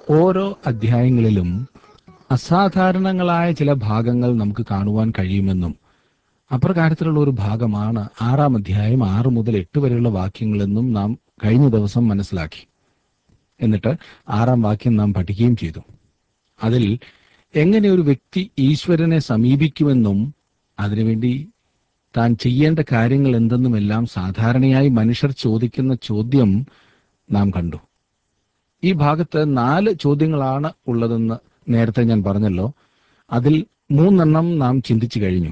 ഓരോ അധ്യായങ്ങളിലും അസാധാരണങ്ങളായ ചില ഭാഗങ്ങൾ നമുക്ക് കാണുവാൻ കഴിയുമെന്നും അപ്രകാരത്തിലുള്ള ഒരു ഭാഗമാണ് ആറാം അധ്യായം ആറ് മുതൽ എട്ട് വരെയുള്ള വാക്യങ്ങളെന്നും നാം കഴിഞ്ഞ ദിവസം മനസ്സിലാക്കി എന്നിട്ട് ആറാം വാക്യം നാം പഠിക്കുകയും ചെയ്തു അതിൽ എങ്ങനെ ഒരു വ്യക്തി ഈശ്വരനെ സമീപിക്കുമെന്നും അതിനുവേണ്ടി താൻ ചെയ്യേണ്ട കാര്യങ്ങൾ എന്തെന്നുമെല്ലാം സാധാരണയായി മനുഷ്യർ ചോദിക്കുന്ന ചോദ്യം നാം കണ്ടു ഈ ഭാഗത്ത് നാല് ചോദ്യങ്ങളാണ് ഉള്ളതെന്ന് നേരത്തെ ഞാൻ പറഞ്ഞല്ലോ അതിൽ മൂന്നെണ്ണം നാം ചിന്തിച്ചു കഴിഞ്ഞു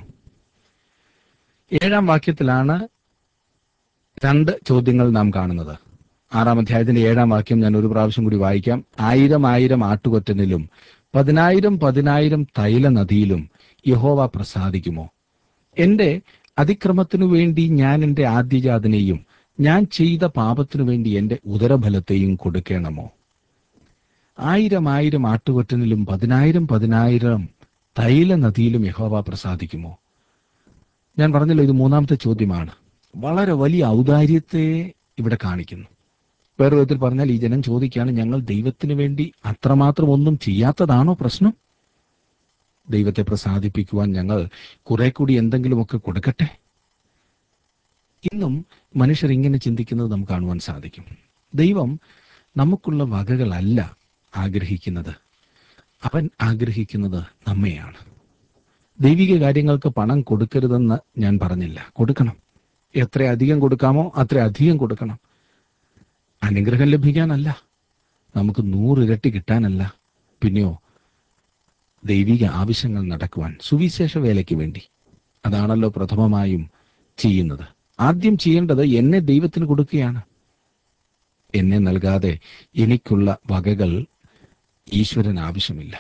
ഏഴാം വാക്യത്തിലാണ് രണ്ട് ചോദ്യങ്ങൾ നാം കാണുന്നത് ആറാം അധ്യായത്തിന്റെ ഏഴാം വാക്യം ഞാൻ ഒരു പ്രാവശ്യം കൂടി വായിക്കാം ആയിരം ആയിരം ആട്ടുകൊറ്റനിലും പതിനായിരം പതിനായിരം തൈല നദിയിലും യഹോവ പ്രസാദിക്കുമോ എന്റെ അതിക്രമത്തിനു വേണ്ടി ഞാൻ എന്റെ ആദ്യജാതനെയും ഞാൻ ചെയ്ത പാപത്തിനു വേണ്ടി എന്റെ ഉദരഫലത്തെയും കൊടുക്കണമോ ആയിരം ആയിരം ആട്ടുകൊറ്റനിലും പതിനായിരം പതിനായിരം തൈല നദിയിലും യഹോവ പ്രസാദിക്കുമോ ഞാൻ പറഞ്ഞല്ലോ ഇത് മൂന്നാമത്തെ ചോദ്യമാണ് വളരെ വലിയ ഔദാര്യത്തെ ഇവിടെ കാണിക്കുന്നു വേറെ വിധത്തിൽ പറഞ്ഞാൽ ഈ ജനം ചോദിക്കുകയാണ് ഞങ്ങൾ ദൈവത്തിന് വേണ്ടി അത്രമാത്രം ഒന്നും ചെയ്യാത്തതാണോ പ്രശ്നം ദൈവത്തെ പ്രസാദിപ്പിക്കുവാൻ ഞങ്ങൾ കുറെ കൂടി എന്തെങ്കിലുമൊക്കെ കൊടുക്കട്ടെ ഇന്നും മനുഷ്യർ ഇങ്ങനെ ചിന്തിക്കുന്നത് നമുക്ക് കാണുവാൻ സാധിക്കും ദൈവം നമുക്കുള്ള വകകളല്ല ആഗ്രഹിക്കുന്നത് അവൻ ആഗ്രഹിക്കുന്നത് നമ്മെയാണ് ദൈവിക കാര്യങ്ങൾക്ക് പണം കൊടുക്കരുതെന്ന് ഞാൻ പറഞ്ഞില്ല കൊടുക്കണം എത്ര അധികം കൊടുക്കാമോ അത്ര അധികം കൊടുക്കണം അനുഗ്രഹം ലഭിക്കാനല്ല നമുക്ക് നൂറിരട്ടി കിട്ടാനല്ല പിന്നെയോ ദൈവിക ആവശ്യങ്ങൾ നടക്കുവാൻ സുവിശേഷ വേലയ്ക്ക് വേണ്ടി അതാണല്ലോ പ്രഥമമായും ചെയ്യുന്നത് ആദ്യം ചെയ്യേണ്ടത് എന്നെ ദൈവത്തിന് കൊടുക്കുകയാണ് എന്നെ നൽകാതെ എനിക്കുള്ള വകകൾ ഈശ്വരൻ ആവശ്യമില്ല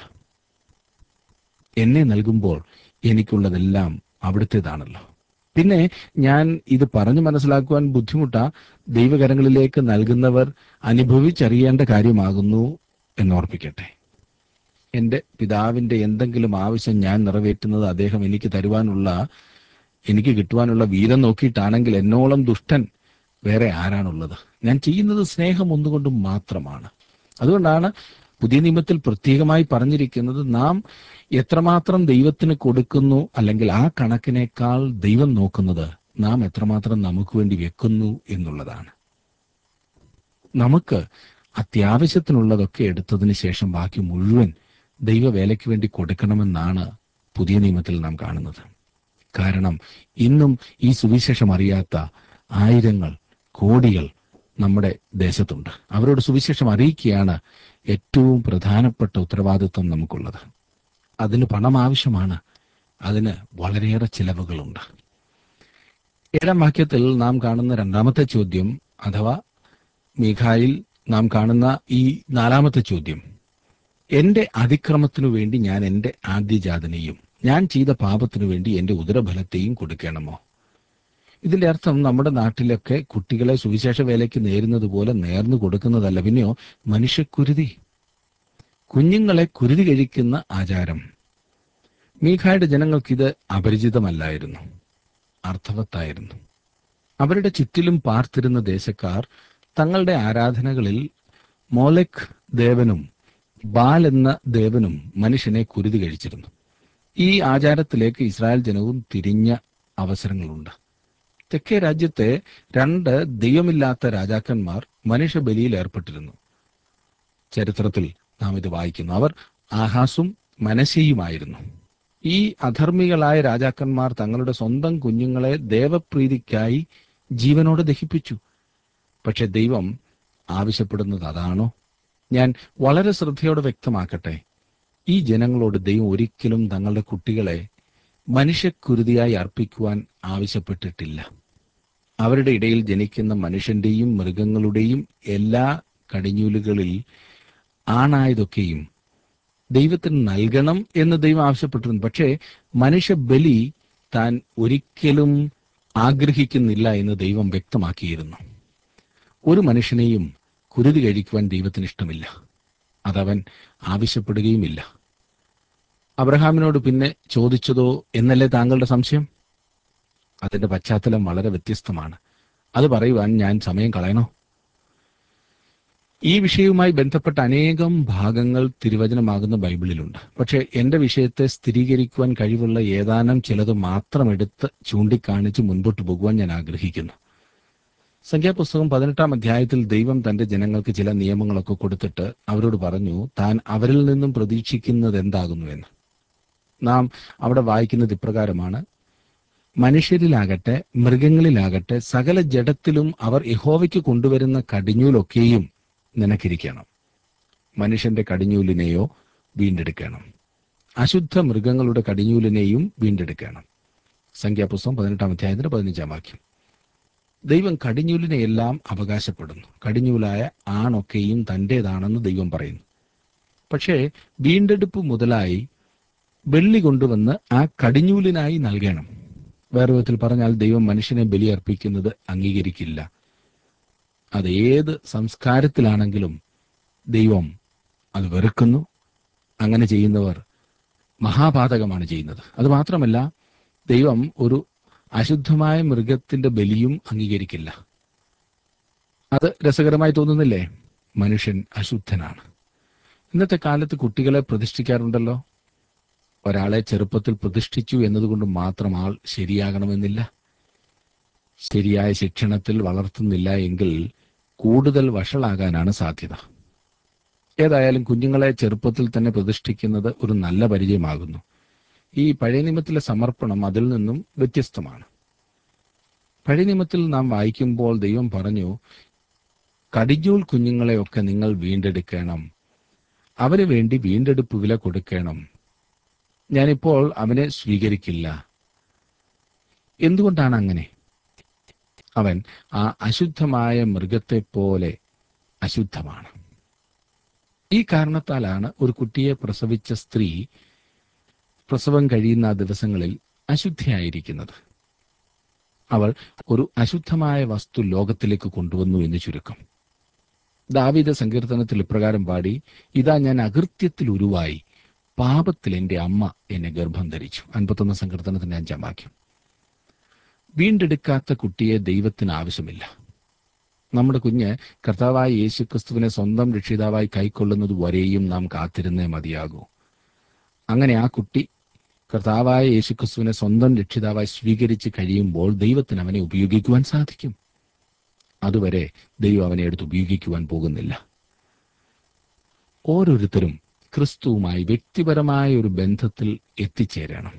എന്നെ നൽകുമ്പോൾ എനിക്കുള്ളതെല്ലാം അവിടുത്തേതാണല്ലോ പിന്നെ ഞാൻ ഇത് പറഞ്ഞു മനസ്സിലാക്കുവാൻ ബുദ്ധിമുട്ടാ ദൈവകരങ്ങളിലേക്ക് നൽകുന്നവർ അനുഭവിച്ചറിയേണ്ട കാര്യമാകുന്നു എന്നോർപ്പിക്കട്ടെ എന്റെ പിതാവിന്റെ എന്തെങ്കിലും ആവശ്യം ഞാൻ നിറവേറ്റുന്നത് അദ്ദേഹം എനിക്ക് തരുവാനുള്ള എനിക്ക് കിട്ടുവാനുള്ള വീരം നോക്കിയിട്ടാണെങ്കിൽ എന്നോളം ദുഷ്ടൻ വേറെ ആരാണുള്ളത് ഞാൻ ചെയ്യുന്നത് സ്നേഹം ഒന്നുകൊണ്ടും മാത്രമാണ് അതുകൊണ്ടാണ് പുതിയ നിയമത്തിൽ പ്രത്യേകമായി പറഞ്ഞിരിക്കുന്നത് നാം എത്രമാത്രം ദൈവത്തിന് കൊടുക്കുന്നു അല്ലെങ്കിൽ ആ കണക്കിനേക്കാൾ ദൈവം നോക്കുന്നത് നാം എത്രമാത്രം നമുക്ക് വേണ്ടി വെക്കുന്നു എന്നുള്ളതാണ് നമുക്ക് അത്യാവശ്യത്തിനുള്ളതൊക്കെ എടുത്തതിന് ശേഷം ബാക്കി മുഴുവൻ ദൈവവേലയ്ക്ക് വേണ്ടി കൊടുക്കണമെന്നാണ് പുതിയ നിയമത്തിൽ നാം കാണുന്നത് കാരണം ഇന്നും ഈ സുവിശേഷം അറിയാത്ത ആയിരങ്ങൾ കോടികൾ നമ്മുടെ ദേശത്തുണ്ട് അവരോട് സുവിശേഷം അറിയിക്കുകയാണ് ഏറ്റവും പ്രധാനപ്പെട്ട ഉത്തരവാദിത്വം നമുക്കുള്ളത് അതിന് പണം ആവശ്യമാണ് അതിന് വളരെയേറെ ചിലവുകളുണ്ട് ഏഴാം വാക്യത്തിൽ നാം കാണുന്ന രണ്ടാമത്തെ ചോദ്യം അഥവാ മീഖായിൽ നാം കാണുന്ന ഈ നാലാമത്തെ ചോദ്യം എന്റെ അതിക്രമത്തിനു വേണ്ടി ഞാൻ എന്റെ ആദ്യജാതനെയും ഞാൻ ചെയ്ത പാപത്തിനു വേണ്ടി എന്റെ ഉദരഫലത്തെയും കൊടുക്കണമോ ഇതിന്റെ അർത്ഥം നമ്മുടെ നാട്ടിലൊക്കെ കുട്ടികളെ സുവിശേഷ വേലയ്ക്ക് നേരുന്നത് പോലെ നേർന്നു കൊടുക്കുന്നതല്ല പിന്നെയോ മനുഷ്യക്കുരുതി കുഞ്ഞുങ്ങളെ കുരുതി കഴിക്കുന്ന ആചാരം മീഖായുടെ ജനങ്ങൾക്ക് ഇത് അപരിചിതമല്ലായിരുന്നു അർത്ഥവത്തായിരുന്നു അവരുടെ ചുറ്റിലും പാർത്തിരുന്ന ദേശക്കാർ തങ്ങളുടെ ആരാധനകളിൽ മോലക് ദേവനും ബാൽ എന്ന ദേവനും മനുഷ്യനെ കുരുതി കഴിച്ചിരുന്നു ഈ ആചാരത്തിലേക്ക് ഇസ്രായേൽ ജനവും തിരിഞ്ഞ അവസരങ്ങളുണ്ട് തെക്കേ രാജ്യത്തെ രണ്ട് ദൈവമില്ലാത്ത രാജാക്കന്മാർ മനുഷ്യബലിയിൽ ഏർപ്പെട്ടിരുന്നു ചരിത്രത്തിൽ നാം ഇത് വായിക്കുന്നു അവർ ആഹാസും മനശയുമായിരുന്നു ഈ അധർമ്മികളായ രാജാക്കന്മാർ തങ്ങളുടെ സ്വന്തം കുഞ്ഞുങ്ങളെ ദേവപ്രീതിക്കായി ജീവനോട് ദഹിപ്പിച്ചു പക്ഷെ ദൈവം ആവശ്യപ്പെടുന്നത് അതാണോ ഞാൻ വളരെ ശ്രദ്ധയോടെ വ്യക്തമാക്കട്ടെ ഈ ജനങ്ങളോട് ദൈവം ഒരിക്കലും തങ്ങളുടെ കുട്ടികളെ മനുഷ്യക്കുരുതിയായി അർപ്പിക്കുവാൻ ആവശ്യപ്പെട്ടിട്ടില്ല അവരുടെ ഇടയിൽ ജനിക്കുന്ന മനുഷ്യന്റെയും മൃഗങ്ങളുടെയും എല്ലാ കടിഞ്ഞൂലുകളിൽ ആണായതൊക്കെയും ദൈവത്തിന് നൽകണം എന്ന് ദൈവം ആവശ്യപ്പെട്ടിരുന്നു പക്ഷേ മനുഷ്യ ബലി താൻ ഒരിക്കലും ആഗ്രഹിക്കുന്നില്ല എന്ന് ദൈവം വ്യക്തമാക്കിയിരുന്നു ഒരു മനുഷ്യനെയും കുരുതി കഴിക്കുവാൻ ദൈവത്തിന് ഇഷ്ടമില്ല അതവൻ ആവശ്യപ്പെടുകയുമില്ല അബ്രഹാമിനോട് പിന്നെ ചോദിച്ചതോ എന്നല്ലേ താങ്കളുടെ സംശയം അതിന്റെ പശ്ചാത്തലം വളരെ വ്യത്യസ്തമാണ് അത് പറയുവാൻ ഞാൻ സമയം കളയണോ ഈ വിഷയവുമായി ബന്ധപ്പെട്ട അനേകം ഭാഗങ്ങൾ തിരുവചനമാകുന്ന ബൈബിളിലുണ്ട് പക്ഷേ എന്റെ വിഷയത്തെ സ്ഥിരീകരിക്കുവാൻ കഴിവുള്ള ഏതാനും ചിലത് മാത്രം എടുത്ത് ചൂണ്ടിക്കാണിച്ച് മുൻപോട്ട് പോകുവാൻ ഞാൻ ആഗ്രഹിക്കുന്നു സംഖ്യാപുസ്തകം പതിനെട്ടാം അധ്യായത്തിൽ ദൈവം തന്റെ ജനങ്ങൾക്ക് ചില നിയമങ്ങളൊക്കെ കൊടുത്തിട്ട് അവരോട് പറഞ്ഞു താൻ അവരിൽ നിന്നും പ്രതീക്ഷിക്കുന്നത് എന്താകുന്നുവെന്ന് നാം അവിടെ വായിക്കുന്നത് ഇപ്രകാരമാണ് മനുഷ്യരിലാകട്ടെ മൃഗങ്ങളിലാകട്ടെ സകല ജഡത്തിലും അവർ യഹോവയ്ക്ക് കൊണ്ടുവരുന്ന കടിഞ്ഞൂലൊക്കെയും നിനക്കിരിക്കണം മനുഷ്യന്റെ കടിഞ്ഞൂലിനെയോ വീണ്ടെടുക്കണം അശുദ്ധ മൃഗങ്ങളുടെ കടിഞ്ഞൂലിനെയും വീണ്ടെടുക്കണം സംഖ്യാപുസ്തകം പതിനെട്ടാം അധ്യായത്തിന്റെ പതിനഞ്ചാം വാക്യം ദൈവം കടിഞ്ഞൂലിനെ എല്ലാം അവകാശപ്പെടുന്നു കടിഞ്ഞൂലായ ആണൊക്കെയും തന്റേതാണെന്ന് ദൈവം പറയുന്നു പക്ഷേ വീണ്ടെടുപ്പ് മുതലായി വെള്ളി കൊണ്ടുവന്ന് ആ കടിഞ്ഞൂലിനായി നൽകണം വേറെ വിധത്തിൽ പറഞ്ഞാൽ ദൈവം മനുഷ്യനെ ബലിയർപ്പിക്കുന്നത് അംഗീകരിക്കില്ല അത് ഏത് സംസ്കാരത്തിലാണെങ്കിലും ദൈവം അത് വെറുക്കുന്നു അങ്ങനെ ചെയ്യുന്നവർ മഹാപാതകമാണ് ചെയ്യുന്നത് അത് മാത്രമല്ല ദൈവം ഒരു അശുദ്ധമായ മൃഗത്തിന്റെ ബലിയും അംഗീകരിക്കില്ല അത് രസകരമായി തോന്നുന്നില്ലേ മനുഷ്യൻ അശുദ്ധനാണ് ഇന്നത്തെ കാലത്ത് കുട്ടികളെ പ്രതിഷ്ഠിക്കാറുണ്ടല്ലോ ഒരാളെ ചെറുപ്പത്തിൽ പ്രതിഷ്ഠിച്ചു എന്നതുകൊണ്ട് മാത്രം ആൾ ശരിയാകണമെന്നില്ല ശരിയായ ശിക്ഷണത്തിൽ വളർത്തുന്നില്ല എങ്കിൽ കൂടുതൽ വഷളാകാനാണ് സാധ്യത ഏതായാലും കുഞ്ഞുങ്ങളെ ചെറുപ്പത്തിൽ തന്നെ പ്രതിഷ്ഠിക്കുന്നത് ഒരു നല്ല പരിചയമാകുന്നു ഈ പഴയ നിയമത്തിലെ സമർപ്പണം അതിൽ നിന്നും വ്യത്യസ്തമാണ് പഴയ നിയമത്തിൽ നാം വായിക്കുമ്പോൾ ദൈവം പറഞ്ഞു കടിഞ്ഞൂൽ കുഞ്ഞുങ്ങളെയൊക്കെ നിങ്ങൾ വീണ്ടെടുക്കണം അവന് വേണ്ടി വീണ്ടെടുപ്പ് വില കൊടുക്കണം ഞാനിപ്പോൾ അവനെ സ്വീകരിക്കില്ല എന്തുകൊണ്ടാണ് അങ്ങനെ അവൻ ആ അശുദ്ധമായ മൃഗത്തെ പോലെ അശുദ്ധമാണ് ഈ കാരണത്താലാണ് ഒരു കുട്ടിയെ പ്രസവിച്ച സ്ത്രീ പ്രസവം കഴിയുന്ന ആ ദിവസങ്ങളിൽ അശുദ്ധിയായിരിക്കുന്നത് അവൾ ഒരു അശുദ്ധമായ വസ്തു ലോകത്തിലേക്ക് കൊണ്ടുവന്നു എന്ന് ചുരുക്കം ദാവിദ സങ്കീർത്തനത്തിൽ ഇപ്രകാരം പാടി ഇതാ ഞാൻ അകൃത്യത്തിൽ ഉരുവായി പാപത്തിൽ എന്റെ അമ്മ എന്നെ ഗർഭം ധരിച്ചു അൻപത്തൊന്ന് സങ്കീർത്തനത്തിന്റെ അഞ്ചാം വാക്യം വീണ്ടെടുക്കാത്ത കുട്ടിയെ ദൈവത്തിന് ആവശ്യമില്ല നമ്മുടെ കുഞ്ഞ് കർത്താവായ യേശുക്രിസ്തുവിനെ സ്വന്തം രക്ഷിതാവായി കൈക്കൊള്ളുന്നത് വരെയും നാം കാത്തിരുന്നേ മതിയാകൂ അങ്ങനെ ആ കുട്ടി കർത്താവായ യേശുക്രിസ്തുവിനെ സ്വന്തം രക്ഷിതാവായി സ്വീകരിച്ച് കഴിയുമ്പോൾ ദൈവത്തിന് അവനെ ഉപയോഗിക്കുവാൻ സാധിക്കും അതുവരെ ദൈവം അവനെ എടുത്ത് ഉപയോഗിക്കുവാൻ പോകുന്നില്ല ഓരോരുത്തരും ക്രിസ്തുവുമായി വ്യക്തിപരമായ ഒരു ബന്ധത്തിൽ എത്തിച്ചേരണം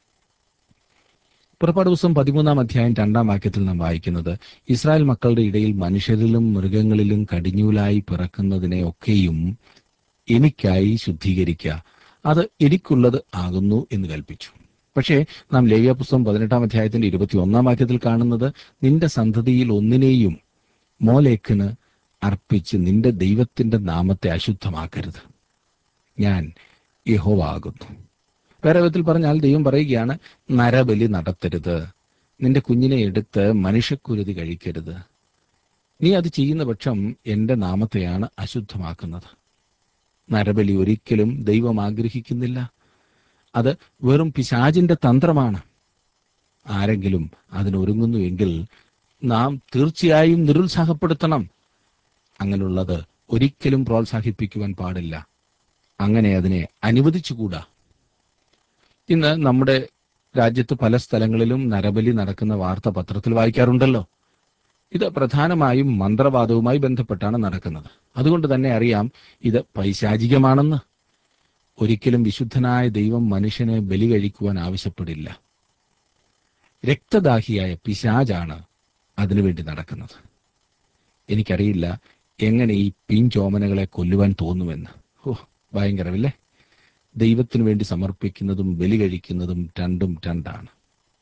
പുറപ്പാട് ദിവസം പതിമൂന്നാം അധ്യായം രണ്ടാം വാക്യത്തിൽ നാം വായിക്കുന്നത് ഇസ്രായേൽ മക്കളുടെ ഇടയിൽ മനുഷ്യരിലും മൃഗങ്ങളിലും കടിഞ്ഞൂലായി പിറക്കുന്നതിനെ ഒക്കെയും എനിക്കായി ശുദ്ധീകരിക്കുക അത് എനിക്കുള്ളത് ആകുന്നു എന്ന് കൽപ്പിച്ചു പക്ഷേ നാം ലേവ്യ പുസ്തകം പതിനെട്ടാം അധ്യായത്തിന്റെ ഇരുപത്തി ഒന്നാം വാക്യത്തിൽ കാണുന്നത് നിന്റെ സന്തതിയിൽ ഒന്നിനെയും മോലേക്കിന് അർപ്പിച്ച് നിന്റെ ദൈവത്തിന്റെ നാമത്തെ അശുദ്ധമാക്കരുത് ഞാൻ യഹോവ ആകുന്നു വേറെ വിധത്തിൽ പറഞ്ഞാൽ ദൈവം പറയുകയാണ് നരബലി നടത്തരുത് നിന്റെ കുഞ്ഞിനെ എടുത്ത് മനുഷ്യക്കുരുതി കഴിക്കരുത് നീ അത് ചെയ്യുന്ന പക്ഷം എന്റെ നാമത്തെയാണ് അശുദ്ധമാക്കുന്നത് നരബലി ഒരിക്കലും ദൈവം ആഗ്രഹിക്കുന്നില്ല അത് വെറും പിശാചിന്റെ തന്ത്രമാണ് ആരെങ്കിലും അതിനൊരുങ്ങുന്നുവെങ്കിൽ നാം തീർച്ചയായും നിരുത്സാഹപ്പെടുത്തണം അങ്ങനെയുള്ളത് ഒരിക്കലും പ്രോത്സാഹിപ്പിക്കുവാൻ പാടില്ല അങ്ങനെ അതിനെ അനുവദിച്ചുകൂടാ ഇന്ന് നമ്മുടെ രാജ്യത്ത് പല സ്ഥലങ്ങളിലും നരബലി നടക്കുന്ന വാർത്ത പത്രത്തിൽ വായിക്കാറുണ്ടല്ലോ ഇത് പ്രധാനമായും മന്ത്രവാദവുമായി ബന്ധപ്പെട്ടാണ് നടക്കുന്നത് അതുകൊണ്ട് തന്നെ അറിയാം ഇത് പൈശാചികമാണെന്ന് ഒരിക്കലും വിശുദ്ധനായ ദൈവം മനുഷ്യനെ ബലി കഴിക്കുവാൻ ആവശ്യപ്പെടില്ല രക്തദാഹിയായ പിശാജാണ് അതിനുവേണ്ടി നടക്കുന്നത് എനിക്കറിയില്ല എങ്ങനെ ഈ പിഞ്ചോമനകളെ കൊല്ലുവാൻ തോന്നുമെന്ന് ഓ ഭയങ്കരമല്ലേ ദൈവത്തിനു വേണ്ടി സമർപ്പിക്കുന്നതും ബലി കഴിക്കുന്നതും രണ്ടും രണ്ടാണ്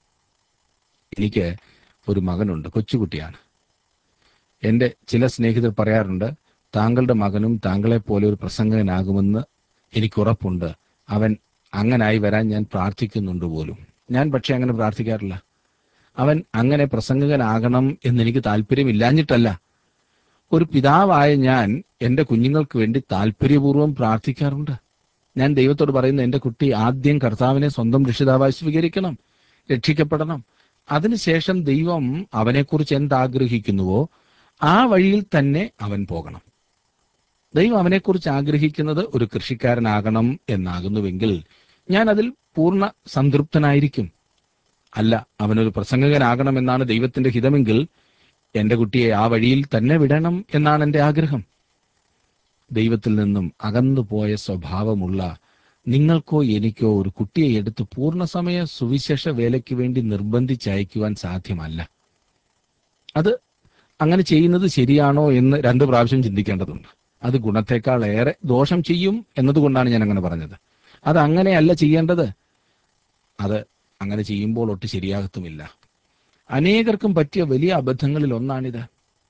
എനിക്ക് ഒരു മകനുണ്ട് കൊച്ചുകുട്ടിയാണ് എൻ്റെ ചില സ്നേഹിതർ പറയാറുണ്ട് താങ്കളുടെ മകനും താങ്കളെ പോലെ ഒരു പ്രസംഗകനാകുമെന്ന് എനിക്ക് ഉറപ്പുണ്ട് അവൻ അങ്ങനായി വരാൻ ഞാൻ പ്രാർത്ഥിക്കുന്നുണ്ട് പോലും ഞാൻ പക്ഷെ അങ്ങനെ പ്രാർത്ഥിക്കാറില്ല അവൻ അങ്ങനെ പ്രസംഗകനാകണം എന്നെനിക്ക് താല്പര്യമില്ലാഞ്ഞിട്ടല്ല ഒരു പിതാവായ ഞാൻ എൻ്റെ കുഞ്ഞുങ്ങൾക്ക് വേണ്ടി താല്പര്യപൂർവ്വം പ്രാർത്ഥിക്കാറുണ്ട് ഞാൻ ദൈവത്തോട് പറയുന്ന എൻ്റെ കുട്ടി ആദ്യം കർത്താവിനെ സ്വന്തം രക്ഷിതാവായി സ്വീകരിക്കണം രക്ഷിക്കപ്പെടണം അതിനുശേഷം ദൈവം അവനെക്കുറിച്ച് എന്താഗ്രഹിക്കുന്നുവോ ആ വഴിയിൽ തന്നെ അവൻ പോകണം ദൈവം അവനെക്കുറിച്ച് ആഗ്രഹിക്കുന്നത് ഒരു കൃഷിക്കാരനാകണം എന്നാകുന്നുവെങ്കിൽ ഞാൻ അതിൽ പൂർണ്ണ സംതൃപ്തനായിരിക്കും അല്ല അവനൊരു പ്രസംഗകനാകണമെന്നാണ് ദൈവത്തിന്റെ ഹിതമെങ്കിൽ എന്റെ കുട്ടിയെ ആ വഴിയിൽ തന്നെ വിടണം എന്നാണ് എന്റെ ആഗ്രഹം ദൈവത്തിൽ നിന്നും അകന്നുപോയ സ്വഭാവമുള്ള നിങ്ങൾക്കോ എനിക്കോ ഒരു കുട്ടിയെ എടുത്ത് പൂർണ്ണസമയ സുവിശേഷ വേലയ്ക്ക് വേണ്ടി നിർബന്ധിച്ചയക്കുവാൻ സാധ്യമല്ല അത് അങ്ങനെ ചെയ്യുന്നത് ശരിയാണോ എന്ന് രണ്ട് പ്രാവശ്യം ചിന്തിക്കേണ്ടതുണ്ട് അത് ഗുണത്തെക്കാൾ ഏറെ ദോഷം ചെയ്യും എന്നതുകൊണ്ടാണ് ഞാൻ അങ്ങനെ പറഞ്ഞത് അത് അങ്ങനെയല്ല ചെയ്യേണ്ടത് അത് അങ്ങനെ ചെയ്യുമ്പോൾ ഒട്ട് ശരിയാകത്തുമില്ല അനേകർക്കും പറ്റിയ വലിയ അബദ്ധങ്ങളിൽ ഒന്നാണിത്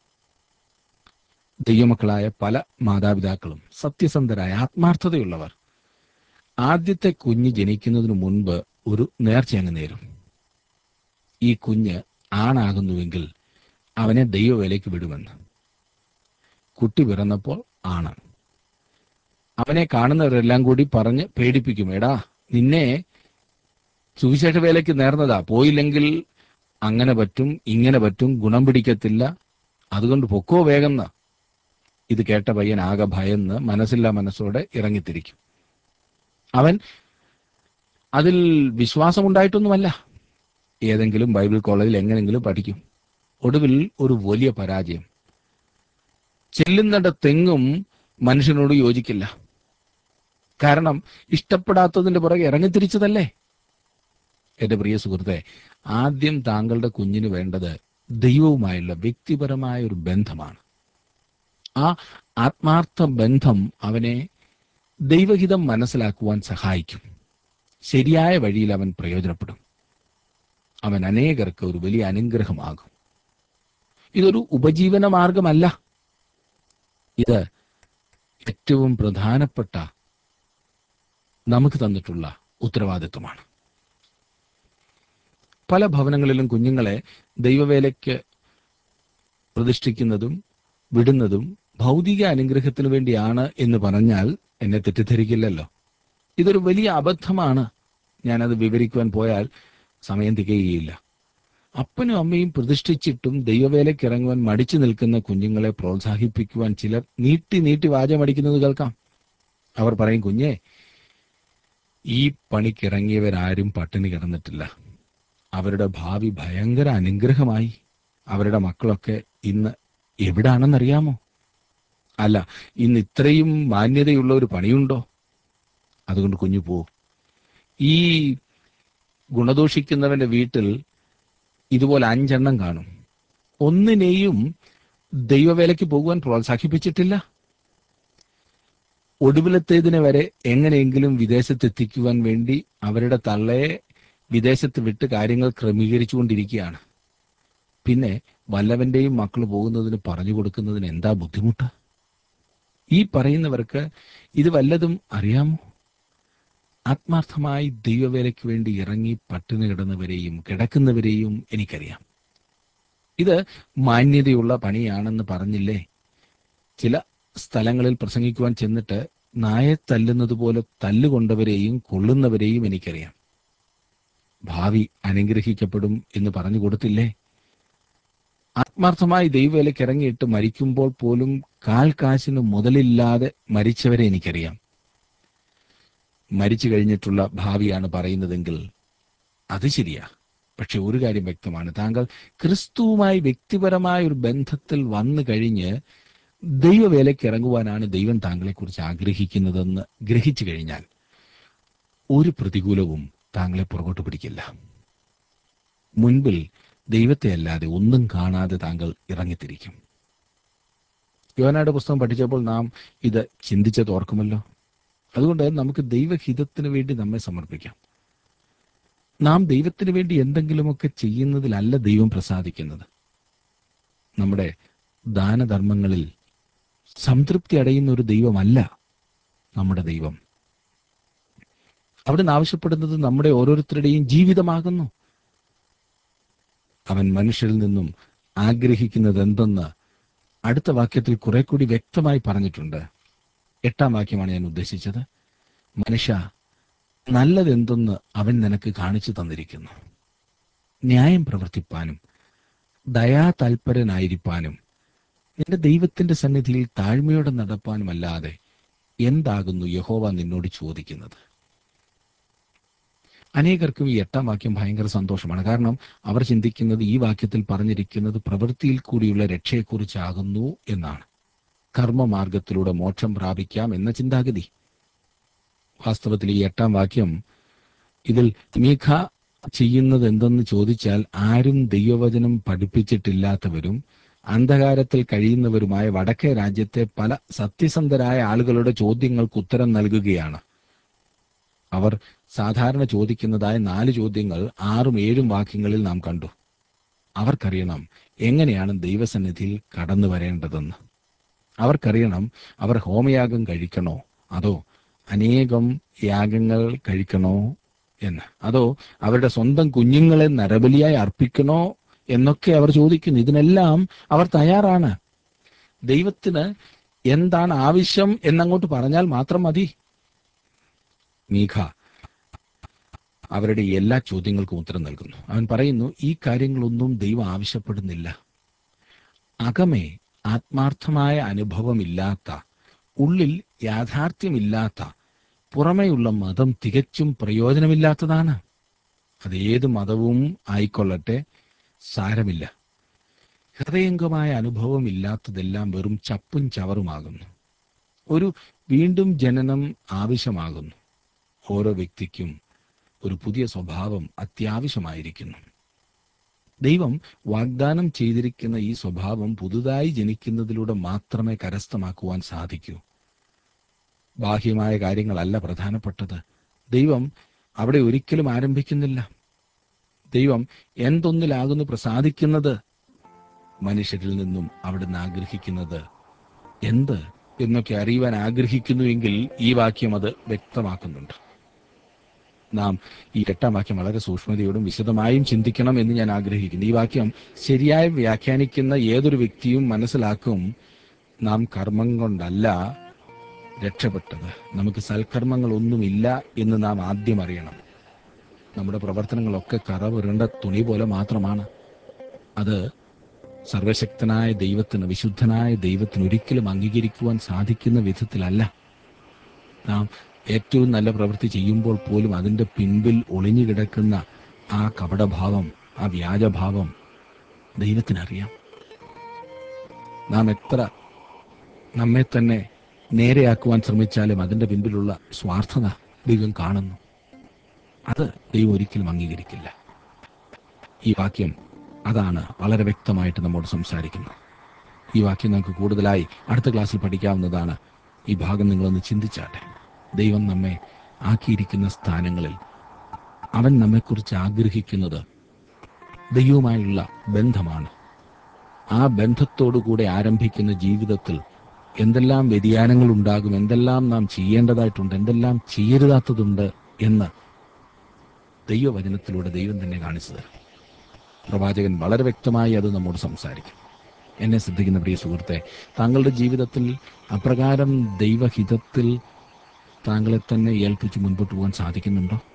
ദൈവമക്കളായ പല മാതാപിതാക്കളും സത്യസന്ധരായ ആത്മാർത്ഥതയുള്ളവർ ആദ്യത്തെ കുഞ്ഞ് ജനിക്കുന്നതിന് മുൻപ് ഒരു നേർച്ച അങ്ങ് നേരും ഈ കുഞ്ഞ് ആണാകുന്നുവെങ്കിൽ അവനെ ദൈവവേലയ്ക്ക് വിടുമെന്ന് കുട്ടി പിറന്നപ്പോൾ ആണ് അവനെ കാണുന്നവരെല്ലാം കൂടി പറഞ്ഞ് പേടിപ്പിക്കും എടാ നിന്നെ സുവിശേഷ വേലയ്ക്ക് നേർന്നതാ പോയില്ലെങ്കിൽ അങ്ങനെ പറ്റും ഇങ്ങനെ പറ്റും ഗുണം പിടിക്കത്തില്ല അതുകൊണ്ട് പൊക്കോ വേഗം ന്ന്. ഇത് കേട്ട പയ്യൻ ആകെ ഭയന്ന് മനസ്സില്ലാ മനസ്സോടെ ഇറങ്ങിത്തിരിക്കും അവൻ അതിൽ വിശ്വാസമുണ്ടായിട്ടൊന്നുമല്ല ഏതെങ്കിലും ബൈബിൾ കോളേജിൽ എങ്ങനെങ്കിലും പഠിക്കും ഒടുവിൽ ഒരു വലിയ പരാജയം ചെല്ലുന്നിടത്തെങ്ങും മനുഷ്യനോട് യോജിക്കില്ല കാരണം ഇഷ്ടപ്പെടാത്തതിന്റെ പുറകെ ഇറങ്ങിത്തിരിച്ചതല്ലേ എന്റെ പ്രിയ സുഹൃത്തെ ആദ്യം താങ്കളുടെ കുഞ്ഞിന് വേണ്ടത് ദൈവവുമായുള്ള വ്യക്തിപരമായ ഒരു ബന്ധമാണ് ആ ആത്മാർത്ഥ ബന്ധം അവനെ ദൈവഹിതം മനസ്സിലാക്കുവാൻ സഹായിക്കും ശരിയായ വഴിയിൽ അവൻ പ്രയോജനപ്പെടും അവൻ അനേകർക്ക് ഒരു വലിയ അനുഗ്രഹമാകും ഇതൊരു ഉപജീവന മാർഗമല്ല ഇത് ഏറ്റവും പ്രധാനപ്പെട്ട നമുക്ക് തന്നിട്ടുള്ള ഉത്തരവാദിത്വമാണ് പല ഭവനങ്ങളിലും കുഞ്ഞുങ്ങളെ ദൈവവേലയ്ക്ക് പ്രതിഷ്ഠിക്കുന്നതും വിടുന്നതും ഭൗതിക അനുഗ്രഹത്തിന് വേണ്ടിയാണ് എന്ന് പറഞ്ഞാൽ എന്നെ തെറ്റിദ്ധരിക്കില്ലല്ലോ ഇതൊരു വലിയ അബദ്ധമാണ് ഞാനത് വിവരിക്കുവാൻ പോയാൽ സമയം തികയുകയില്ല അപ്പനും അമ്മയും പ്രതിഷ്ഠിച്ചിട്ടും ദൈവവേലയ്ക്ക് ഇറങ്ങുവാൻ മടിച്ചു നിൽക്കുന്ന കുഞ്ഞുങ്ങളെ പ്രോത്സാഹിപ്പിക്കുവാൻ ചിലർ നീട്ടി നീട്ടി വാചമടിക്കുന്നത് കേൾക്കാം അവർ പറയും കുഞ്ഞെ ഈ പണിക്കിറങ്ങിയവരാരും പട്ടിണി കിടന്നിട്ടില്ല അവരുടെ ഭാവി ഭയങ്കര അനുഗ്രഹമായി അവരുടെ മക്കളൊക്കെ ഇന്ന് എവിടാണെന്നറിയാമോ അല്ല ഇന്ന് ഇത്രയും മാന്യതയുള്ള ഒരു പണിയുണ്ടോ അതുകൊണ്ട് കുഞ്ഞു പോ ഈ ഗുണദോഷിക്കുന്നവന്റെ വീട്ടിൽ ഇതുപോലെ അഞ്ചെണ്ണം കാണും ഒന്നിനെയും ദൈവവേലയ്ക്ക് പോകുവാൻ പ്രോത്സാഹിപ്പിച്ചിട്ടില്ല ഒടുവിലത്തേതിനെ വരെ എങ്ങനെയെങ്കിലും വിദേശത്തെത്തിക്കുവാൻ വേണ്ടി അവരുടെ തള്ളയെ വിദേശത്ത് വിട്ട് കാര്യങ്ങൾ ക്രമീകരിച്ചുകൊണ്ടിരിക്കുകയാണ് പിന്നെ വല്ലവന്റെയും മക്കൾ പോകുന്നതിന് പറഞ്ഞു കൊടുക്കുന്നതിന് എന്താ ബുദ്ധിമുട്ട് ഈ പറയുന്നവർക്ക് ഇത് വല്ലതും അറിയാമോ ആത്മാർത്ഥമായി ദൈവവേലയ്ക്ക് വേണ്ടി ഇറങ്ങി പട്ടിണി കിടന്നവരെയും കിടക്കുന്നവരെയും എനിക്കറിയാം ഇത് മാന്യതയുള്ള പണിയാണെന്ന് പറഞ്ഞില്ലേ ചില സ്ഥലങ്ങളിൽ പ്രസംഗിക്കുവാൻ ചെന്നിട്ട് നായെ തല്ലുന്നത് പോലെ തല്ലുകൊണ്ടവരെയും കൊള്ളുന്നവരെയും എനിക്കറിയാം ഭാവി അനുഗ്രഹിക്കപ്പെടും എന്ന് പറഞ്ഞു കൊടുത്തില്ലേ ആത്മാർത്ഥമായി ദൈവവേലയ്ക്ക് ഇറങ്ങിയിട്ട് മരിക്കുമ്പോൾ പോലും കാൽ കാശിന് മുതലില്ലാതെ മരിച്ചവരെ എനിക്കറിയാം മരിച്ചു കഴിഞ്ഞിട്ടുള്ള ഭാവിയാണ് പറയുന്നതെങ്കിൽ അത് ശരിയാ പക്ഷെ ഒരു കാര്യം വ്യക്തമാണ് താങ്കൾ ക്രിസ്തുവുമായി വ്യക്തിപരമായ ഒരു ബന്ധത്തിൽ വന്നു കഴിഞ്ഞ് ദൈവവേലയ്ക്ക് ഇറങ്ങുവാനാണ് ദൈവം താങ്കളെക്കുറിച്ച് ആഗ്രഹിക്കുന്നതെന്ന് ഗ്രഹിച്ചു കഴിഞ്ഞാൽ ഒരു പ്രതികൂലവും താങ്കളെ പുറകോട്ട് പിടിക്കില്ല മുൻപിൽ ദൈവത്തെ അല്ലാതെ ഒന്നും കാണാതെ താങ്കൾ ഇറങ്ങിത്തിരിക്കും യോനായുടെ പുസ്തകം പഠിച്ചപ്പോൾ നാം ഇത് ചിന്തിച്ചത് ഓർക്കുമല്ലോ അതുകൊണ്ട് നമുക്ക് ദൈവഹിതത്തിന് വേണ്ടി നമ്മെ സമർപ്പിക്കാം നാം ദൈവത്തിന് വേണ്ടി എന്തെങ്കിലുമൊക്കെ ചെയ്യുന്നതിലല്ല ദൈവം പ്രസാദിക്കുന്നത് നമ്മുടെ ദാനധർമ്മങ്ങളിൽ സംതൃപ്തി അടയുന്ന ഒരു ദൈവമല്ല നമ്മുടെ ദൈവം അവിടുന്ന് ആവശ്യപ്പെടുന്നത് നമ്മുടെ ഓരോരുത്തരുടെയും ജീവിതമാകുന്നു അവൻ മനുഷ്യരിൽ നിന്നും ആഗ്രഹിക്കുന്നത് എന്തെന്ന് അടുത്ത വാക്യത്തിൽ കുറെ കൂടി വ്യക്തമായി പറഞ്ഞിട്ടുണ്ട് എട്ടാം വാക്യമാണ് ഞാൻ ഉദ്ദേശിച്ചത് മനുഷ്യ നല്ലതെന്തെന്ന് അവൻ നിനക്ക് കാണിച്ചു തന്നിരിക്കുന്നു ന്യായം പ്രവർത്തിപ്പാനും ദയാതൽപരനായിരിക്കാനും നിന്റെ ദൈവത്തിന്റെ സന്നിധിയിൽ താഴ്മയോടെ നടപ്പാനുമല്ലാതെ എന്താകുന്നു യഹോവ നിന്നോട് ചോദിക്കുന്നത് അനേകർക്കും ഈ എട്ടാം വാക്യം ഭയങ്കര സന്തോഷമാണ് കാരണം അവർ ചിന്തിക്കുന്നത് ഈ വാക്യത്തിൽ പറഞ്ഞിരിക്കുന്നത് പ്രവൃത്തിയിൽ കൂടിയുള്ള രക്ഷയെക്കുറിച്ചാകുന്നു എന്നാണ് കർമ്മമാർഗത്തിലൂടെ മോക്ഷം പ്രാപിക്കാം എന്ന ചിന്താഗതി വാസ്തവത്തിൽ ഈ എട്ടാം വാക്യം ഇതിൽ മീഖ ചെയ്യുന്നത് എന്തെന്ന് ചോദിച്ചാൽ ആരും ദൈവവചനം പഠിപ്പിച്ചിട്ടില്ലാത്തവരും അന്ധകാരത്തിൽ കഴിയുന്നവരുമായ വടക്കേ രാജ്യത്തെ പല സത്യസന്ധരായ ആളുകളുടെ ചോദ്യങ്ങൾക്ക് ഉത്തരം നൽകുകയാണ് അവർ സാധാരണ ചോദിക്കുന്നതായ നാല് ചോദ്യങ്ങൾ ആറും ഏഴും വാക്യങ്ങളിൽ നാം കണ്ടു അവർക്കറിയണം എങ്ങനെയാണ് ദൈവസന്നിധിയിൽ കടന്നു വരേണ്ടതെന്ന് അവർക്കറിയണം അവർ ഹോമയാഗം കഴിക്കണോ അതോ അനേകം യാഗങ്ങൾ കഴിക്കണോ എന്ന് അതോ അവരുടെ സ്വന്തം കുഞ്ഞുങ്ങളെ നരബലിയായി അർപ്പിക്കണോ എന്നൊക്കെ അവർ ചോദിക്കുന്നു ഇതിനെല്ലാം അവർ തയ്യാറാണ് ദൈവത്തിന് എന്താണ് ആവശ്യം എന്നങ്ങോട്ട് പറഞ്ഞാൽ മാത്രം മതി മീഖ അവരുടെ എല്ലാ ചോദ്യങ്ങൾക്കും ഉത്തരം നൽകുന്നു അവൻ പറയുന്നു ഈ കാര്യങ്ങളൊന്നും ദൈവം ആവശ്യപ്പെടുന്നില്ല അകമേ ആത്മാർത്ഥമായ അനുഭവമില്ലാത്ത ഉള്ളിൽ യാഥാർത്ഥ്യമില്ലാത്ത പുറമേയുള്ള മതം തികച്ചും പ്രയോജനമില്ലാത്തതാണ് അത് ഏത് മതവും ആയിക്കൊള്ളട്ടെ സാരമില്ല ഹൃദയംഗമായ അനുഭവമില്ലാത്തതെല്ലാം വെറും ചപ്പും ചവറുമാകുന്നു ഒരു വീണ്ടും ജനനം ആവശ്യമാകുന്നു ഓരോ വ്യക്തിക്കും ഒരു പുതിയ സ്വഭാവം അത്യാവശ്യമായിരിക്കുന്നു ദൈവം വാഗ്ദാനം ചെയ്തിരിക്കുന്ന ഈ സ്വഭാവം പുതുതായി ജനിക്കുന്നതിലൂടെ മാത്രമേ കരസ്ഥമാക്കുവാൻ സാധിക്കൂ ബാഹ്യമായ കാര്യങ്ങളല്ല പ്രധാനപ്പെട്ടത് ദൈവം അവിടെ ഒരിക്കലും ആരംഭിക്കുന്നില്ല ദൈവം എന്തൊന്നിലാകുന്നു പ്രസാദിക്കുന്നത് മനുഷ്യരിൽ നിന്നും അവിടുന്ന് ആഗ്രഹിക്കുന്നത് എന്ത് എന്നൊക്കെ അറിയുവാൻ ആഗ്രഹിക്കുന്നുവെങ്കിൽ ഈ വാക്യം അത് വ്യക്തമാക്കുന്നുണ്ട് നാം ഈ എട്ടാം വാക്യം വളരെ സൂക്ഷ്മതയോടും വിശദമായും ചിന്തിക്കണം എന്ന് ഞാൻ ആഗ്രഹിക്കുന്നു ഈ വാക്യം ശരിയായി വ്യാഖ്യാനിക്കുന്ന ഏതൊരു വ്യക്തിയും മനസ്സിലാക്കും നാം കർമ്മം കൊണ്ടല്ല രക്ഷപ്പെട്ടത് നമുക്ക് സൽക്കർമ്മങ്ങളൊന്നുമില്ല എന്ന് നാം ആദ്യം അറിയണം നമ്മുടെ പ്രവർത്തനങ്ങളൊക്കെ കറവുരണ്ട തുണി പോലെ മാത്രമാണ് അത് സർവശക്തനായ ദൈവത്തിന് വിശുദ്ധനായ ദൈവത്തിന് ഒരിക്കലും അംഗീകരിക്കുവാൻ സാധിക്കുന്ന വിധത്തിലല്ല നാം ഏറ്റവും നല്ല പ്രവൃത്തി ചെയ്യുമ്പോൾ പോലും അതിൻ്റെ പിൻപിൽ ഒളിഞ്ഞു കിടക്കുന്ന ആ കപടഭാവം ആ വ്യാജഭാവം ദൈവത്തിനറിയാം നാം എത്ര നമ്മെ തന്നെ നേരെയാക്കുവാൻ ശ്രമിച്ചാലും അതിൻ്റെ പിൻപിലുള്ള സ്വാർത്ഥത ദൈവം കാണുന്നു അത് ദൈവം ഒരിക്കലും അംഗീകരിക്കില്ല ഈ വാക്യം അതാണ് വളരെ വ്യക്തമായിട്ട് നമ്മോട് സംസാരിക്കുന്നത് ഈ വാക്യം നമുക്ക് കൂടുതലായി അടുത്ത ക്ലാസ്സിൽ പഠിക്കാവുന്നതാണ് ഈ ഭാഗം നിങ്ങളൊന്ന് ചിന്തിച്ചാട്ടെ ദൈവം നമ്മെ ആക്കിയിരിക്കുന്ന സ്ഥാനങ്ങളിൽ അവൻ നമ്മെക്കുറിച്ച് ആഗ്രഹിക്കുന്നത് ദൈവവുമായുള്ള ബന്ധമാണ് ആ ബന്ധത്തോടുകൂടെ ആരംഭിക്കുന്ന ജീവിതത്തിൽ എന്തെല്ലാം വ്യതിയാനങ്ങൾ ഉണ്ടാകും എന്തെല്ലാം നാം ചെയ്യേണ്ടതായിട്ടുണ്ട് എന്തെല്ലാം ചെയ്യരുതാത്തതുണ്ട് എന്ന് ദൈവവചനത്തിലൂടെ ദൈവം തന്നെ കാണിച്ചു തരും പ്രവാചകൻ വളരെ വ്യക്തമായി അത് നമ്മോട് സംസാരിക്കും എന്നെ ശ്രദ്ധിക്കുന്ന പ്രിയ സുഹൃത്തെ താങ്കളുടെ ജീവിതത്തിൽ അപ്രകാരം ദൈവഹിതത്തിൽ താങ്കളെ തന്നെ ഏൽപ്പിച്ച് മുൻപോട്ട് പോകാൻ സാധിക്കുന്നുണ്ടോ